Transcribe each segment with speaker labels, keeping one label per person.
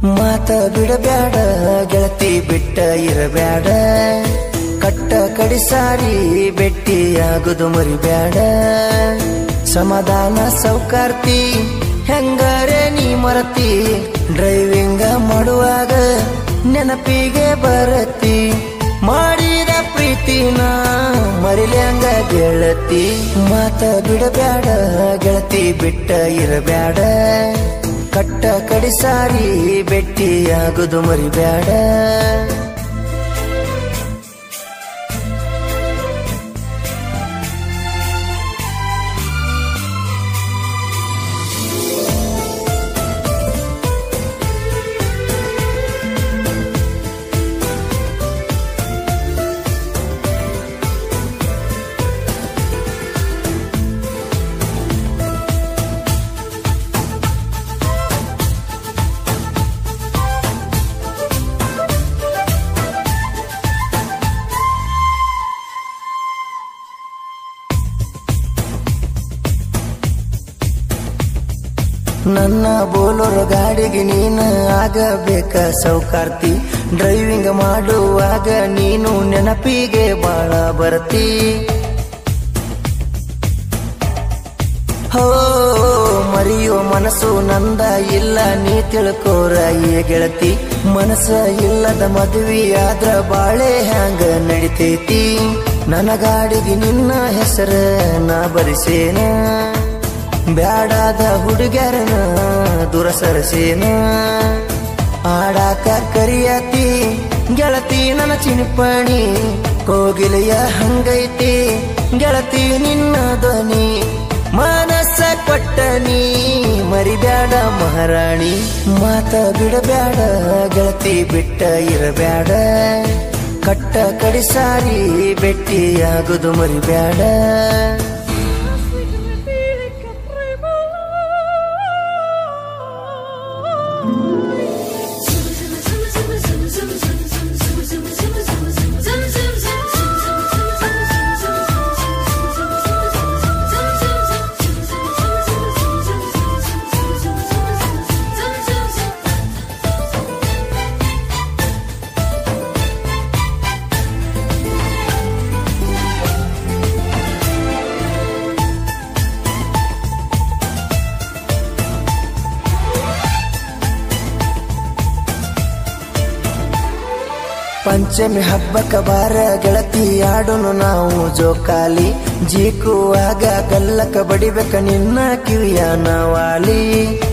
Speaker 1: ಮಾತ ಬಿಡಬ್ಯಾಡ ಗೆಳತಿ ಬಿಟ್ಟ ಇರಬ್ಯಾಡ ಕಟ್ಟ ಕಡಿಸಾರಿ ಬೆಟ್ಟಿಯಾಗುದು ಮರಿಬ್ಯಾಡ ಸಮಾಧಾನ ಸೌಕಾರ್ತಿ ಹೆಂಗಾರೆ ನೀ ಮರತಿ ಡ್ರೈವಿಂಗ ಮಾಡುವಾಗ ನೆನಪಿಗೆ ಬರತಿ ಮಾಡಿದ ಪ್ರೀತಿನ ಮರಿಲ್ಯಾಂಗ ಗೆಳತಿ ಮಾತ ಬಿಡಬ್ಯಾಡ ಗೆಳತಿ ಬಿಟ್ಟ ಇರಬ್ಯಾಡ ಕಟ್ಟ ಕಡಿಸಾರಿ ಬೆಟ್ಟಿಯಾಗುದು ಮರಿಬ್ಯಾಡ ನನ್ನ ಬೋಲೋರ್ ಗಾಡಿಗೆ ನೀನು ಆಗಬೇಕ ಸೌಕಾರ್ತಿ ಡ್ರೈವಿಂಗ್ ಮಾಡುವಾಗ ನೀನು ನೆನಪಿಗೆ ಬಾಳ ಬರ್ತಿ ಹೋ ಮರಿಯೋ ಮನಸ್ಸು ನಂದ ಇಲ್ಲ ನೀ ತಿಳ್ಕೋರ ಏ ಗೆಳತಿ ಮನಸ್ಸ ಇಲ್ಲದ ಮದುವೆ ಆದ್ರ ಬಾಳೆ ಹ್ಯಾಂಗ ನಡಿತೈತಿ ನನ್ನ ಗಾಡಿಗೆ ನಿನ್ನ ಹೆಸರ ನಾ ಬರಿಸೇನ ಬ್ಯಾಡಾದ ಹುಡುಗ್ಯಾರನ ದೂರ ಸರಸೇನ ಆಡಾಕ ಕರಿಯತಿ ಗೆಳತಿ ನನ್ನ ಚಿನಿಪಣಿ ಕೋಗಿಲೆಯ ಹಂಗೈತಿ ಗೆಳತಿ ನಿನ್ನ ಧ್ವನಿ ಮನಸ್ಸ ಕೊಟ್ಟನಿ ಮರಿಬ್ಯಾಡ ಮಹಾರಾಣಿ ಮಾತ ಬಿಡಬ್ಯಾಡ ಗೆಳತಿ ಬಿಟ್ಟ ಇರಬ್ಯಾಡ ಕಟ್ಟ ಕಡಿಸಾರಿ ಬೆಟ್ಟಿಯಾಗುದು ಮರಿಬ್ಯಾಡ ಪಂಚಮಿ ಹಬ್ಬಕ್ಕ ಬಾರ ಗೆಳತಿ ಆಡೋನು ನಾವು ಜೋಕಾಲಿ ಜೀಕುವಾಗ ಗಲ್ಲಕ ಬಡಿಬೇಕ ನಿನ್ನ ಕಿವಿಯ ನಾವಾಲಿ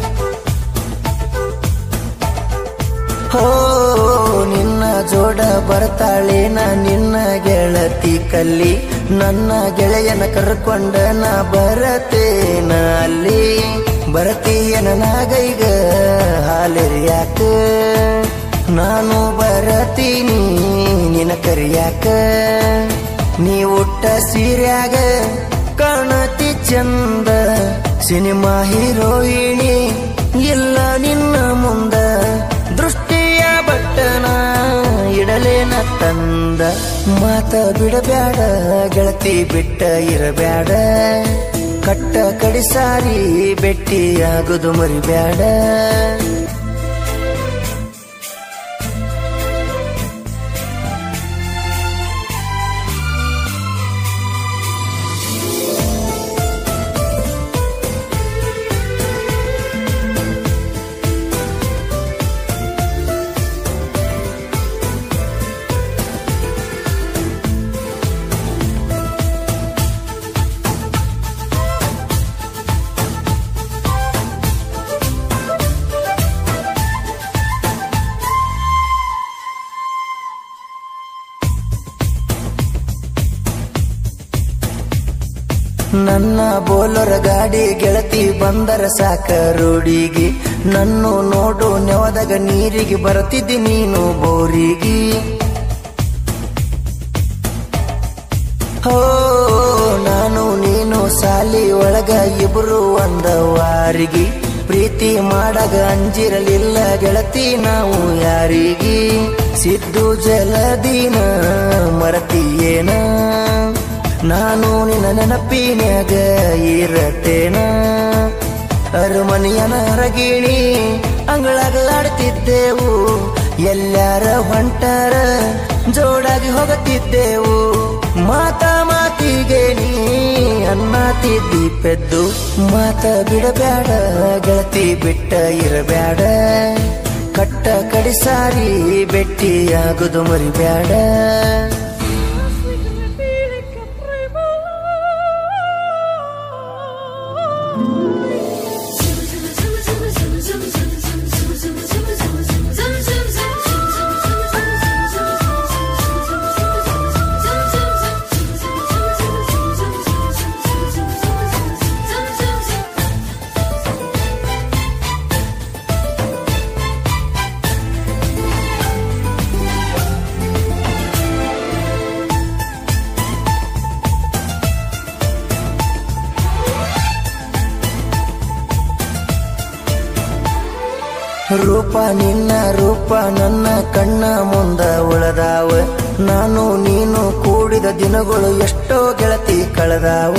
Speaker 1: ಹೋ ನಿನ್ನ ಜೋಡ ಬರ್ತಾಳೇನ ನಿನ್ನ ಗೆಳತಿ ಕಲ್ಲಿ ನನ್ನ ಗೆಳೆಯನ ಕರ್ಕೊಂಡ ನಾ ಬರತೇನ ಅಲ್ಲಿ ಬರತೀಯನ ನಾಗೈಗ ಹಾಲೆರಿಯಾಕ ನಾನು ಬರತೀನಿ ನಿನ ಕರಿಯಾಕ ನೀ ಉಟ್ಟ ಸೀರ್ಯಾಗ ಕಾಣತಿ ಚಂದ ಸಿನಿಮಾ ಹೀರೋಯಿಣಿ ಇಲ್ಲ ನಿನ್ನ ಮುಂದ ದೃಷ್ಟಿಯ ಬಟ್ಟನ ಇಡಲೇನ ತಂದ ಮಾತ ಬಿಡಬ್ಯಾಡ ಗೆಳತಿ ಬಿಟ್ಟ ಇರಬ್ಯಾಡ ಕಟ್ಟ ಕಡಿಸಾರಿ ಬೆಟ್ಟಿಯಾಗುದು ಮರಿಬ್ಯಾಡ ನನ್ನ ಬೋಲರ ಗಾಡಿ ಗೆಳತಿ ಬಂದರ ಸಾಕ ರೋಡಿಗೆ ನನ್ನು ನೋಡು ನೆವದಾಗ ನೀರಿಗೆ ಬರತಿದ್ದಿ ನೀನು ಬೋರಿಗೆ ಹೋ ನಾನು ನೀನು ಸಾಲಿ ಒಳಗ ಇಬ್ರು ಒಂದ ವಾರಿಗೆ ಪ್ರೀತಿ ಮಾಡಾಗ ಅಂಜಿರಲಿಲ್ಲ ಗೆಳತಿ ನಾವು ಯಾರಿಗೆ ಸಿದ್ದು ಜಲದಿನ ಮರತಿಯೇನ ನಾನು ನಿನ್ನ ನೆನಪಿನ್ಯಾಗ ಇರತೇನ ಅರಮನೆಯನ ಅರಗಿಣಿ ಅಂಗಳಾಗ ಆಡ್ತಿದ್ದೆವು ಎಲ್ಲಾರ ಹೊಂಟಾರ ಜೋಡಾಗಿ ಹೋಗುತ್ತಿದ್ದೆವು ಮಾತ ಮಾತಿಗೆ ನೀ ಅನ್ನತಿದ್ದಿ ಪೆದ್ದು ಮಾತ ಬಿಡಬ್ಯಾಡ ಗೆಳತಿ ಬಿಟ್ಟ ಇರಬ್ಯಾಡ ಕಟ್ಟ ಕಡಿಸಾರಿ ಬೆಟ್ಟಿಯಾಗುದು ಮರಿಬ್ಯಾಡ ರೂಪ ನಿನ್ನ ರೂಪ ನನ್ನ ಕಣ್ಣ ಮುಂದ ಉಳದಾವ ನಾನು ನೀನು ಕೂಡಿದ ದಿನಗಳು ಎಷ್ಟೋ ಗೆಳತಿ ಕಳೆದಾವ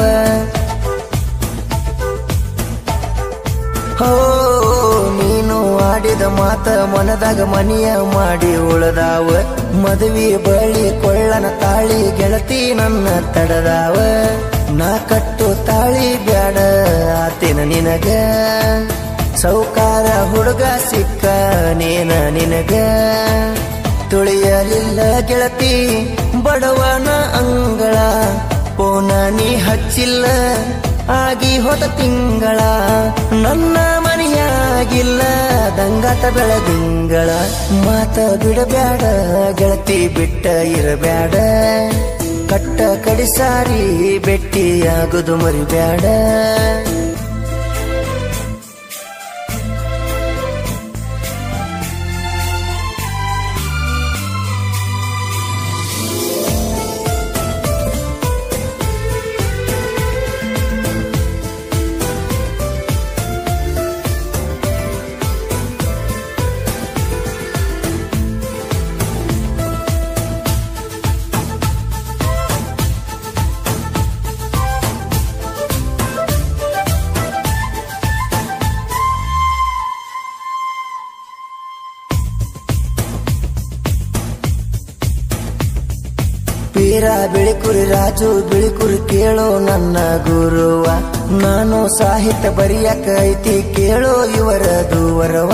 Speaker 1: ಹೋ ನೀನು ಆಡಿದ ಮಾತ ಮನದಾಗ ಮನಿಯ ಮಾಡಿ ಉಳದಾವ ಮದುವೆ ಬಳಿ ಕೊಳ್ಳನ ತಾಳಿ ಗೆಳತಿ ನನ್ನ ತಡದಾವ ನಾ ಕಟ್ಟು ತಾಳಿ ಬ್ಯಾಡ ಆತಿನ ನಿನಗ ಸೌಕಾರ ಹುಡುಗ ಸಿಕ್ಕ ನೇನ ನಿನಗ ತುಳಿಯಲಿಲ್ಲ ಗೆಳತಿ ಬಡವನ ಅಂಗಳ ಪೋನ ನೀ ಹಚ್ಚಿಲ್ಲ ಆಗಿ ಹೋದ ತಿಂಗಳ ನನ್ನ ಮನೆಯಾಗಿಲ್ಲ ದಂಗಾಟ ಬೆಳದಿಂಗಳ ಮಾತ ಬಿಡಬ್ಯಾಡ ಗೆಳತಿ ಬಿಟ್ಟ ಇರಬ್ಯಾಡ ಕಟ್ಟ ಕಡಿಸಾರಿ ಬೆಟ್ಟಿಯಾಗುದು ಮರಿಬ್ಯಾಡ ಪೀರ ಬಿಳಿಕುರಿ ರಾಜು ಬಿಳಿಕುರಿ ಕೇಳೋ ನನ್ನ ಗುರುವ ನಾನು ಸಾಹಿತ್ಯ ಬರಿಯಕ ಐತಿ ಕೇಳೋ ಇವರ ದೂವರವ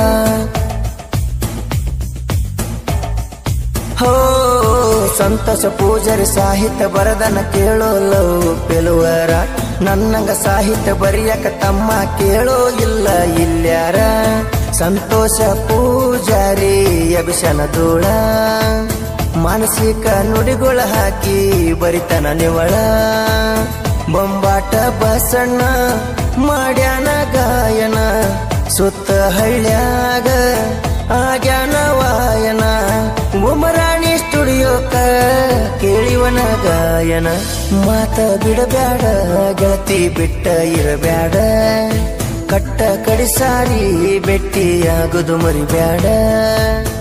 Speaker 1: ಹೋ ಸಂತೋಷ ಪೂಜಾರಿ ಸಾಹಿತ್ಯ ಬರದನ ಕೇಳೋ ಲವ್ ಪೆಲುವರ ನನ್ನಂಗ ಸಾಹಿತ್ಯ ಬರಿಯಕ ತಮ್ಮ ಕೇಳೋ ಇಲ್ಲ ಇಲ್ಯಾರ ಸಂತೋಷ ಪೂಜಾರಿ ಅಭಿಷನ ಧೂಳ ಮಾನಸಿಕ ನುಡಿಗಳ ಹಾಕಿ ಬರಿತನ ನಿವಳ ಬೊಂಬಾಟ ಬಸಣ್ಣ ಮಾಡ್ಯಾನ ಗಾಯನ ಸುತ್ತ ಹಳ್ಳ್ಯಾಗ ಆಗ್ಯಾನ ವಾಯನ ಉಮರಾಣಿ ಸ್ಟುಡಿಯೋಕ ಕೇಳಿವನ ಗಾಯನ ಮಾತ ಬಿಡಬ್ಯಾಡ ಗೆಳತಿ ಬಿಟ್ಟ ಇರಬ್ಯಾಡ ಕಟ್ಟ ಕಡಿಸಾರಿ ಬೆಟ್ಟಿಯಾಗುದು ಮರಿಬ್ಯಾಡ